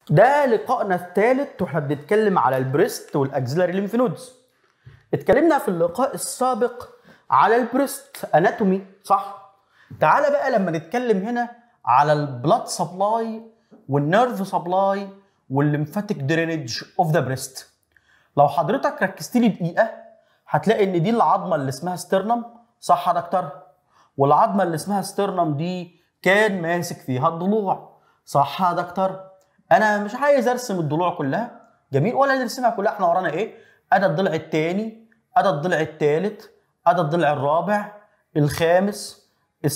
ده لقائنا الثالث واحنا بنتكلم على البريست والاكزيلاري ليمف نودز اتكلمنا في اللقاء السابق على البريست اناتومي صح تعالى بقى لما نتكلم هنا على البلاد سبلاي والنيرف سبلاي والليمفاتيك درينج اوف ذا بريست لو حضرتك ركزت لي دقيقه هتلاقي ان دي العظمه اللي اسمها سترنم صح يا دكتور والعظمه اللي اسمها سترنم دي كان ماسك فيها الضلوع صح يا دكتور انا مش عايز ارسم الضلوع كلها جميل ولا نرسمها كلها احنا ورانا ايه ادي الضلع الثاني ادي الضلع الثالث ادي الضلع الرابع الخامس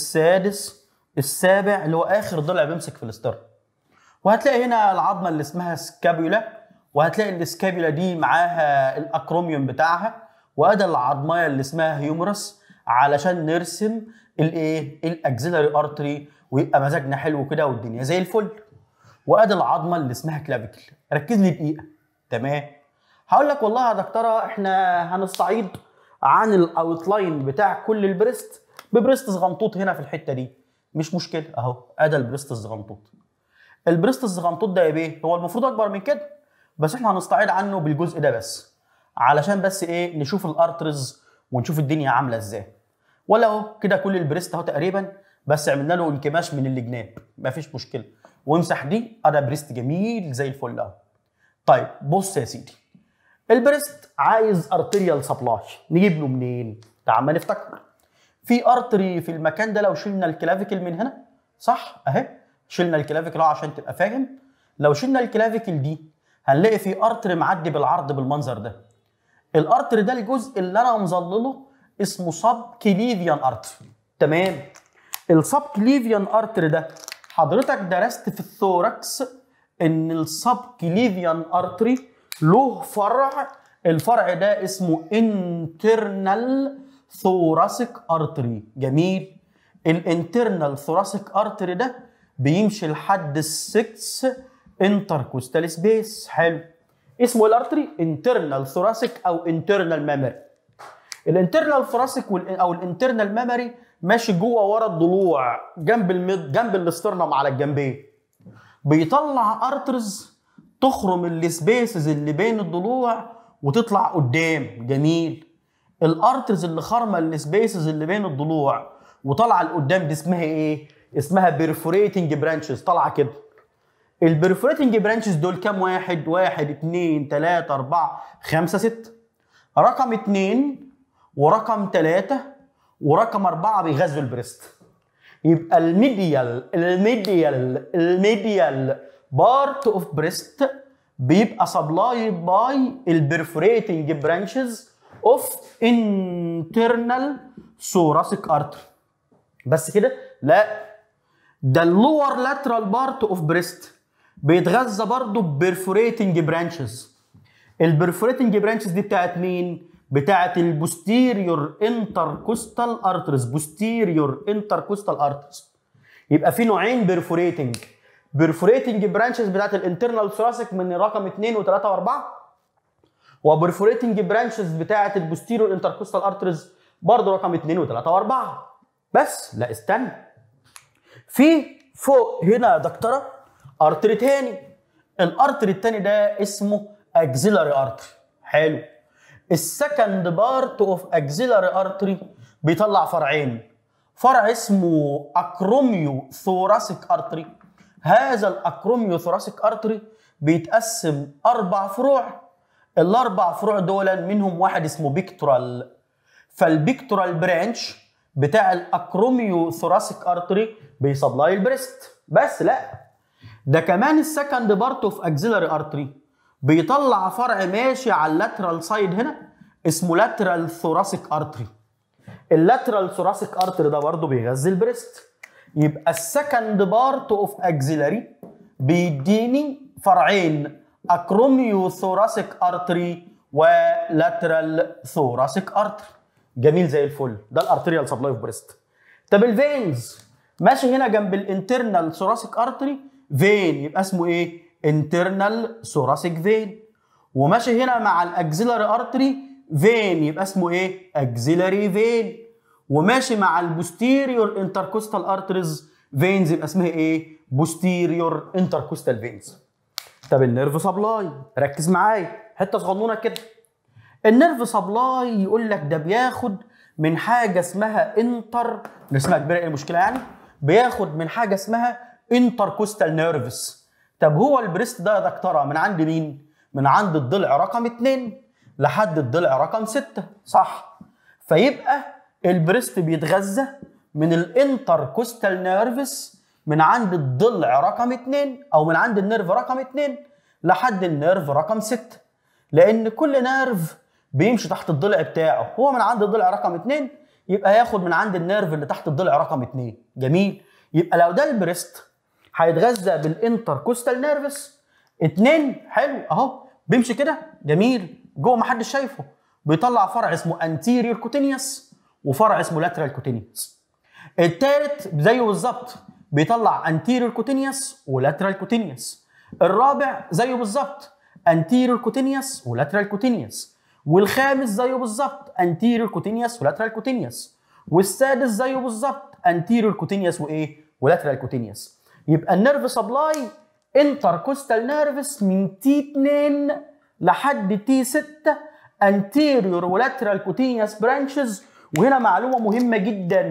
السادس السابع اللي هو اخر ضلع بيمسك في الاسترن وهتلاقي هنا العظمه اللي اسمها سكابيولا وهتلاقي السكابيولا دي معاها الاكروميوم بتاعها وادي العظمايه اللي اسمها هيومرس علشان نرسم الايه الاكزيلاري ارتري ويبقى مزاجنا حلو كده والدنيا زي الفل وادي العظمه اللي اسمها كلافيكل ركز لي دقيقه تمام هقول لك والله يا دكتوره احنا هنستعيد عن الاوتلاين بتاع كل البريست ببريست صغنطوط هنا في الحته دي مش مشكله اهو ادي البريست الصغنطوط البريست الصغنطوط ده يا بيه هو المفروض اكبر من كده بس احنا هنستعيد عنه بالجزء ده بس علشان بس ايه نشوف الارترز ونشوف الدنيا عامله ازاي ولا اهو كده كل البريست اهو تقريبا بس عملنا له انكماش من الجناب مفيش مشكله وامسح دي انا بريست جميل زي الفل اهو طيب بص يا سيدي البريست عايز ارتريال سبلاي نجيب له منين تعال ما نفتكر في ارتري في المكان ده لو شلنا الكلافيكل من هنا صح اهي شلنا الكلافيكل اهو عشان تبقى فاهم لو شلنا الكلافيكل دي هنلاقي في ارتري معدي بالعرض بالمنظر ده الارتري ده الجزء اللي انا مظلله اسمه سب كليفيان ارتري تمام السب كليفيان ارتري ده حضرتك درست في الثوركس ان السب كليفيان ارتري له فرع الفرع ده اسمه انترنال ثوراسيك ارتري جميل الانترنال ثوراسيك ارتري ده بيمشي لحد السكس انتركوستال سبيس حلو اسمه الارتري انترنال ثوراسيك او انترنال ميموري الانترنال ثوراسيك او الانترنال ميموري ماشي جوه ورا الضلوع جنب المد جنب الاسترنم على الجنبين بيطلع ارترز تخرم السبيسز اللي بين الضلوع وتطلع قدام جميل الارترز اللي خرمه السبيسز اللي بين الضلوع وطالعه لقدام دي اسمها ايه اسمها بيرفوريتنج برانشز طالعه كده البرفوريتنج برانشز دول كام واحد واحد اتنين تلاتة اربعة خمسة ستة رقم اتنين ورقم تلاتة ورقم أربعة بيغذوا البريست يبقى الميديال الميديال الميديال بارت اوف بريست بيبقى سبلايد باي البرفوريتنج برانشز اوف انترنال ثوراسيك ارتري بس كده لا ده اللور لاترال بارت اوف بريست بيتغذى برضه ببرفوريتنج برانشز البرفوريتنج برانشز دي بتاعت مين بتاعت البوستيريور انتركوستال ارترز بوستيريور انتركوستال ارترز يبقى في نوعين برفوريتنج برفوريتنج برانشز بتاعت الانترنال ثوراسيك من رقم 2 و3 و4 وبرفوريتنج برانشز بتاعت البوستيريور انتركوستال ارترز برضه رقم 2 و3 و4 بس لا استنى في فوق هنا يا دكتوره ارتري تاني الارتري التاني ده اسمه اكزيلاري ارتري حلو السكند بارت اوف اكزيلاري ارتري بيطلع فرعين فرع اسمه اكروميو ثوراسيك ارتري هذا الاكروميو ثوراسيك ارتري بيتقسم اربع فروع الاربع فروع دول منهم واحد اسمه بيكتورال فالبيكتورال برانش بتاع الاكروميو ثوراسيك ارتري بيسبلاي البريست بس لا ده كمان السكند بارت اوف اكزيلاري ارتري بيطلع فرع ماشي على اللاترال سايد هنا اسمه لاترال ثوراسيك ارتري اللاترال ثوراسيك ارتري ده برضه بيغذي البريست يبقى السكند بارت اوف اكزيلاري بيديني فرعين اكروميو ثوراسيك ارتري ولاترال ثوراسيك ارتري جميل زي الفل ده الارتريال سبلاي اوف بريست طب الفينز ماشي هنا جنب الانترنال ثوراسيك ارتري فين يبقى اسمه ايه انترنال ثوراسيك فين وماشي هنا مع الاكزيلاري ارتري فين يبقى اسمه ايه اكزيلاري فين وماشي مع البوستيريور انتركوستال ارتريز فينز يبقى اسمها ايه بوستيريور انتركوستال فينز طب النيرف سبلاي ركز معايا حته صغنونه كده النيرف سبلاي يقول لك ده بياخد من حاجه اسمها انتر اسمها كبيره ايه المشكله يعني بياخد من حاجه اسمها انتر كوستال نيرفس طب هو البريست ده يا دكتوره من عند مين من عند الضلع رقم 2 لحد الضلع رقم 6 صح فيبقى البريست بيتغذى من الانتر كوستال نيرفس من عند الضلع رقم 2 او من عند النيرف رقم 2 لحد النيرف رقم 6 لان كل نيرف بيمشي تحت الضلع بتاعه هو من عند الضلع رقم 2 يبقى هياخد من عند النيرف اللي تحت الضلع رقم 2 جميل يبقى لو ده البريست هيتغذى بالانتر كوستال نيرفس 2 حلو اهو بيمشي كده جميل جوه ما حدش شايفه بيطلع فرع اسمه انتيريور كوتينيوس وفرع اسمه لاترال كوتينيوس الثالث زيه بالظبط بيطلع انتيريور كوتينيوس ولاترال كوتينيوس الرابع زيه بالظبط انتيريور كوتينيوس ولاترال كوتينيوس والخامس زيه بالظبط انتيريور كوتينيوس ولاترال كوتينيوس والسادس زيه بالظبط انتيريور كوتينيوس وايه ولاترال كوتينيوس يبقى النيرف سبلاي انتر كوستال نيرفس من تي 2 لحد تي 6 انتيريور ولاترال كوتينيوس برانشز وهنا معلومه مهمه جدا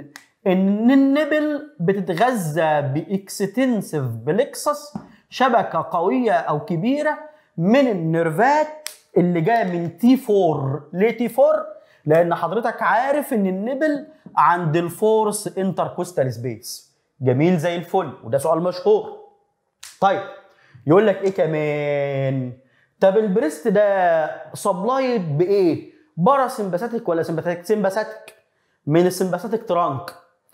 ان النبل بتتغذى باكستنسيف بلكسس شبكه قويه او كبيره من النيرفات اللي جايه من تي 4 ليه تي 4 لان حضرتك عارف ان النبل عند الفورس انتركوستال سبيس جميل زي الفل وده سؤال مشهور طيب يقول لك ايه كمان طب البريست ده سبلايد بايه بارا سمباثيك ولا سمباثيك سمباثيك من السمباثيك ترانك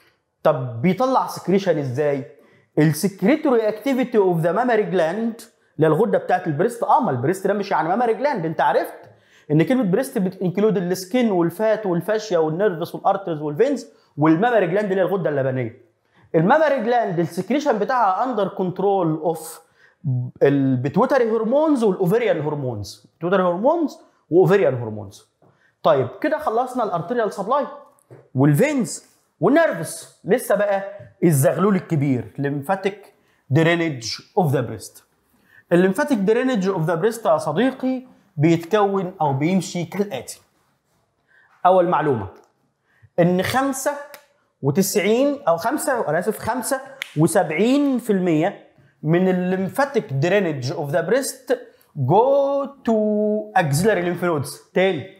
طب بيطلع سكريشن ازاي السكريتوري اكتيفيتي اوف ذا مامري جلاند اللي هي الغده بتاعت البريست اه ما البريست ده مش يعني مامري جلاند انت عرفت ان كلمه بريست بتنكلود السكين والفات والفاشيا والنيرفس والارترز والفينز والمامري جلاند اللي هي الغده اللبنيه المامري جلاند السكريشن بتاعها اندر كنترول اوف البيتوتري هرمونز والاوفريان هرمونز بيتوتري هرمونز واوفريان هرمونز طيب كده خلصنا الارتريال سبلاي والفينز والنيرفس لسه بقى الزغلول الكبير ليمفاتيك درينج اوف ذا بريست الليمفاتيك درينج اوف ذا بريست يا صديقي بيتكون او بيمشي كالاتي اول معلومه ان 95 او 5 انا اسف 75% من الليمفاتيك درينج اوف ذا بريست جو تو اكسلري ليمف نودز تاني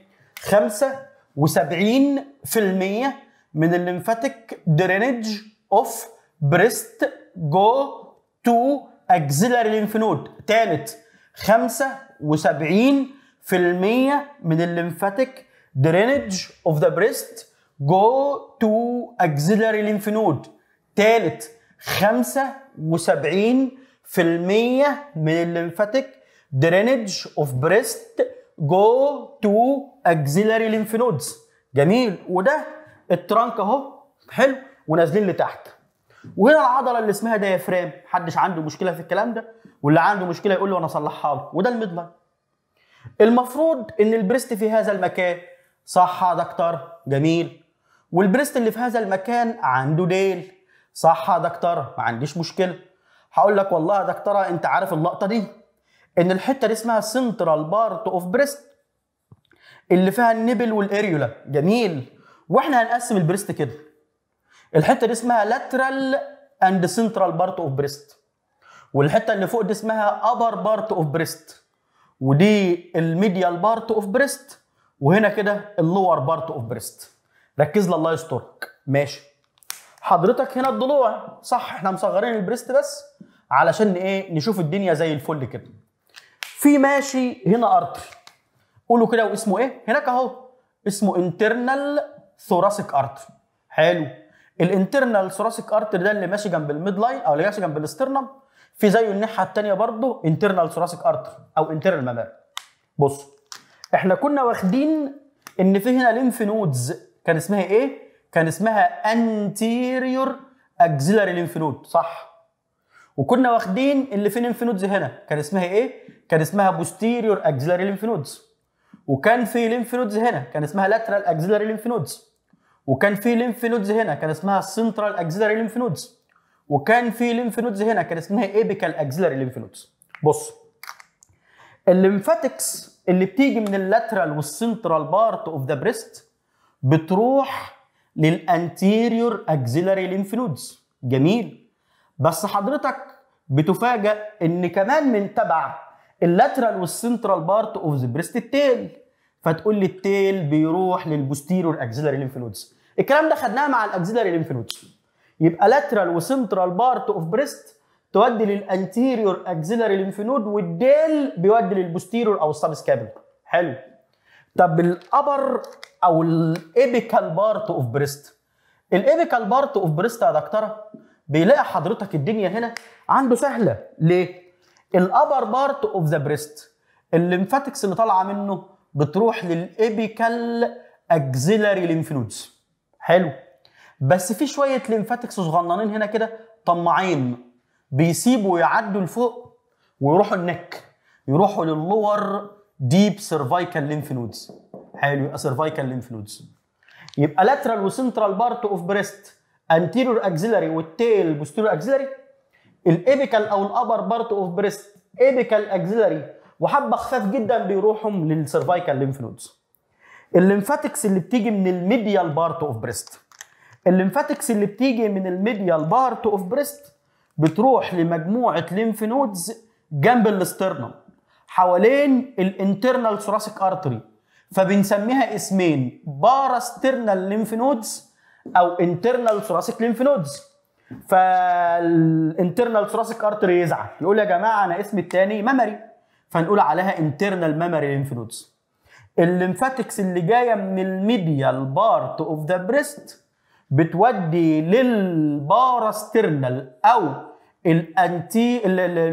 75% من الليمفاتيك درينج اوف بريست جو تو اكسلري ليمف نود تالت 75% من الليمفاتيك درينج اوف ذا بريست جو تو اكسلري ليمف نود تالت 75% من الليمفاتيك درينج اوف بريست جو تو اكسلري ليمف نودز جميل وده الترانك اهو حلو ونازلين لتحت وهنا العضله اللي اسمها ديافرام محدش عنده مشكله في الكلام ده واللي عنده مشكله يقول له انا اصلحها له وده الميدلاين المفروض ان البريست في هذا المكان صح يا دكتور جميل والبريست اللي في هذا المكان عنده ديل صح يا دكتور ما عنديش مشكله هقول لك والله يا دكتوره انت عارف اللقطه دي ان الحته دي اسمها سنترال بارت اوف بريست اللي فيها النبل والاريولا جميل واحنا هنقسم البريست كده الحته دي اسمها لاترال اند سنترال بارت اوف بريست والحته اللي فوق دي اسمها ابر بارت اوف بريست ودي الميديال بارت اوف بريست وهنا كده اللور بارت اوف بريست ركز لي الله يسترك ماشي حضرتك هنا الضلوع صح احنا مصغرين البريست بس علشان ايه نشوف الدنيا زي الفل كده في ماشي هنا ارتري قولوا كده واسمه ايه هناك اهو اسمه انترنال ثوراسيك ارتري حلو الانترنال ثوراسيك ارتري ده اللي ماشي جنب الميد لاين او اللي ماشي جنب الاسترنم في زيه الناحيه الثانيه برضه انترنال ثوراسيك ارتري او انترنال ماماري بص احنا كنا واخدين ان في هنا ليمف نودز كان اسمها ايه كان اسمها انتيريور اكسيلاري ليمف نود صح وكنا واخدين اللي في ليمف نودز هنا كان اسمها ايه كان اسمها بوستيريور اكسيلاري ليمف نودز وكان في ليمف نودز هنا كان اسمها لاترال اكسيلاري ليمف نودز وكان في ليمف نودز هنا كان اسمها سنترال اكسيلاري ليمف نودز وكان في ليمف نودز هنا كان اسمها ايبيكال اكسيلاري ليمف نودز بص الليمفاتكس اللي بتيجي من اللاترال والسنترال بارت اوف ذا بريست بتروح للانتيريور اكزيلاري ليمف نودز جميل بس حضرتك بتفاجئ ان كمان من تبع اللاترال والسنترال بارت اوف ذا بريست التيل فتقول لي التيل بيروح للبوستيريور اكزيلاري ليمف نودز الكلام ده خدناه مع الاكزيلاري ليمف نودز يبقى لاترال وسنترال بارت اوف بريست تودي للانتيريور اكزيلاري ليمف نود والديل بيودي للبوستيريور او السب سكابل حلو طب الابر او الابيكال بارت اوف بريست الابيكال بارت اوف بريست يا دكتوره بيلاقي حضرتك الدنيا هنا عنده سهله ليه الابر بارت اوف ذا بريست الليمفاتكس اللي طالعه منه بتروح للابيكال اكزيلاري ليمف نودز حلو بس في شويه ليمفاتكس صغننين هنا كده طماعين بيسيبوا يعدوا لفوق ويروحوا النك يروحوا للور ديب سيرفايكال ليمف نودز حلو يبقى سيرفايكال ليمف نودز يبقى لاترال وسنترال بارت اوف بريست انتيريور اكزيلاري والتيل بوستيريور اكزيلاري الابيكال او الابر بارت اوف بريست ابيكال اكزيلاري وحبه خفاف جدا بيروحوا للسيرفايكال ليمف نودز الليمفاتكس اللي بتيجي من الميديال بارت اوف بريست الليمفاتكس اللي بتيجي من الميديال بارت اوف بريست بتروح لمجموعه ليمف نودز جنب الاسترنم حوالين الانترنال ثوراسيك ارتري فبنسميها اسمين باراسترنال ليمف نودز او انترنال ثوراسيك ليمف نودز فالانترنال ثوراسيك ارتري يزعل يقول يا جماعه انا اسمي الثاني ميموري فنقول عليها انترنال ميموري ليمف نودز الليمفاتكس اللي جايه من الميديال بارت اوف ذا بريست بتودي للباراسترنال او الانتي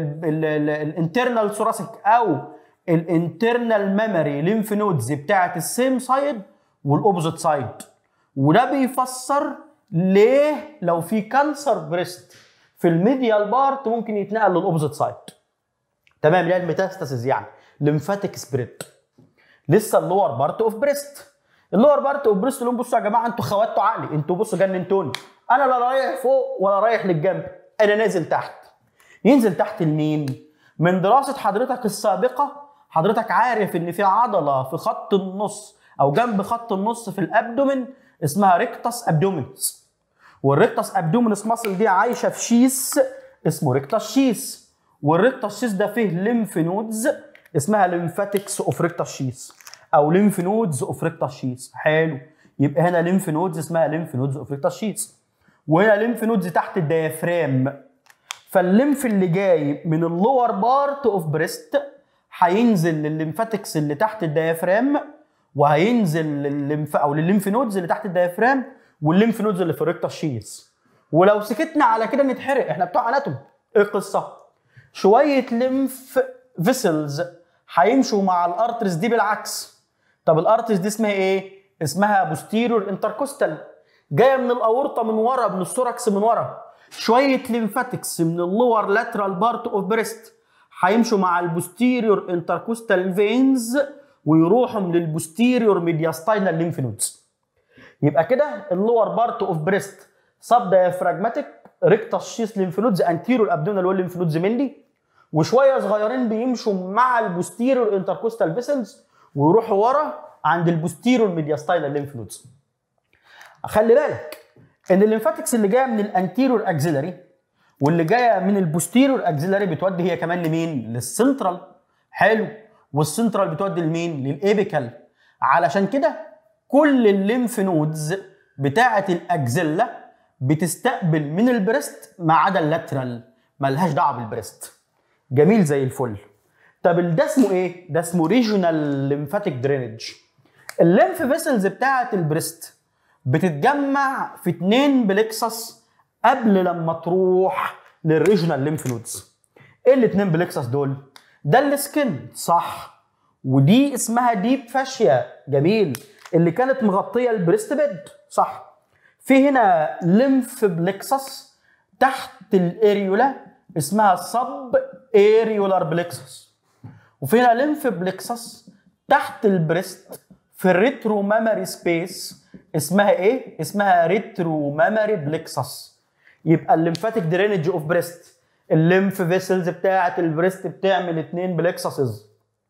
الانترنال ثوراسيك او الانترنال ميموري ليمف نودز بتاعت السيم سايد والاوبوزيت سايد وده بيفسر ليه لو في كانسر بريست في الميديال بارت ممكن يتنقل للاوبوزيت سايد تمام اللي هي الميتاستاسيس يعني ليمفاتيك سبريد لسه اللور بارت اوف بريست اللور بارت اوف بريست لهم بصوا يا جماعه انتوا خواتوا عقلي انتوا بصوا جننتوني انا لا رايح فوق ولا رايح للجنب انا نازل تحت ينزل تحت لمين من دراسه حضرتك السابقه حضرتك عارف ان في عضله في خط النص او جنب خط النص في الابدومن اسمها ريكتاس ابدومينس والريكتاس ابدومينس ماسل دي عايشه في شيس اسمه ريكتاس شيس والريكتاس شيس ده فيه ليمف نودز اسمها ليمفاتكس اوف ريكتاس شيس او ليمف نودز اوف ريكتاس شيس حلو يبقى هنا ليمف نودز اسمها ليمف نودز اوف ريكتاس شيس وهنا ليمف نودز تحت الديافرام فالليمف اللي جاي من اللور بارت اوف بريست هينزل للليمفاتكس اللي تحت الديافرام وهينزل للليمف او للليمف نودز اللي تحت الديافرام والليمف نودز اللي في الريكتاس شيس ولو سكتنا على كده نتحرق احنا بتوع اناتوم ايه القصه شويه ليمف فيسلز هيمشوا مع الارترز دي بالعكس طب الارترز دي اسمها ايه اسمها بوستيريور انتركوستال جايه من الاورطه من ورا من الثوركس من ورا شويه ليمفاتكس من اللور لاترال بارت اوف بريست هيمشوا مع البوستيريور انتركوستال فينز ويروحوا للبوستيريور ميدياستاينال ليمف نودز يبقى كده اللور بارت اوف بريست سب دايفراجماتيك ريكتاس شيس ليمف نودز انتيريور ابدومينال وول ليمف نودز مندي وشويه صغيرين بيمشوا مع البوستيريور انتركوستال فيسلز ويروحوا ورا عند البوستيريور ميدياستاينال ليمف نودز خلي بالك ان الليمفاتكس اللي جايه من الانتيريور اكزيلاري واللي جايه من البوستيريور اكزيلاري بتودي هي كمان لمين للسنترال حلو والسنترال بتودي لمين للابيكال علشان كده كل الليمف نودز بتاعه الاكزيلا بتستقبل من البريست ما عدا اللاترال ملهاش دعوه بالبريست جميل زي الفل طب ده اسمه ايه ده اسمه ريجونال ليمفاتيك درينج الليمف فيسلز بتاعه البريست بتتجمع في اتنين بلكسس قبل لما تروح للريجونال ليمف نودز ايه الاتنين بلكسس دول ده السكن صح ودي اسمها ديب فاشيا جميل اللي كانت مغطيه البريست بيد صح في هنا ليمف بلكسس تحت الاريولا اسمها سب اريولار بلكسس وفي هنا ليمف بلكسس تحت البريست في الريترو مامري سبيس اسمها ايه؟ اسمها ريترو مامري بلكسس يبقى الليمفاتيك درينج اوف بريست الليمف فيسلز بتاعه البريست بتعمل اتنين بلكسسز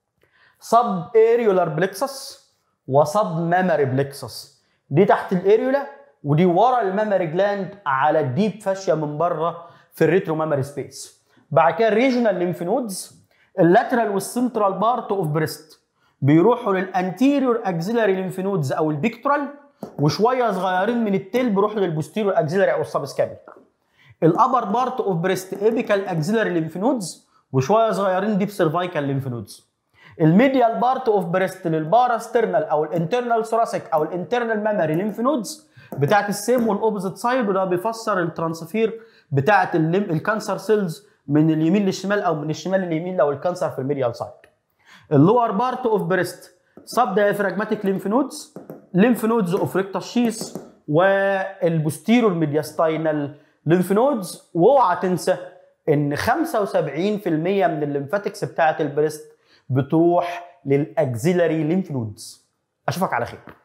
سب اريولار بلكسس وسب مامري بلكسس دي تحت الاريولا ودي ورا المامري جلاند على الديب فاشيا من بره في الريترو مامري سبيس بعد كده الريجونال ليمف نودز اللاترال والسنترال بارت اوف بريست بيروحوا للانتيريور اكزيلاري ليمف نودز او البيكتورال وشويه صغيرين من التيل بيروحوا للبوستيريور اكزيلاري او السبسكابي الابر بارت اوف بريست ايبيكال اكزيلاري ليمف نودز وشويه صغيرين ديب سيرفايكال ليمف نودز الميديال بارت اوف بريست للباراسترنال او الانترنال ثوراسيك او الانترنال مامري ليمف نودز بتاعت السيم والاوبوزيت سايد وده بيفسر الترانسفير بتاعت الكانسر سيلز من اليمين للشمال او من الشمال لليمين لو الكانسر في الميديال سايد اللور بارت اوف بريست سب دايفراجماتيك ليمف نودز ليمف نودز اوف ريكتال شيس والبوستيرور ميدياستاينال ليمف نودز واوعى تنسى ان 75% من الليمفاتكس بتاعت البريست بتروح للاكزيلاري ليمف نودز اشوفك على خير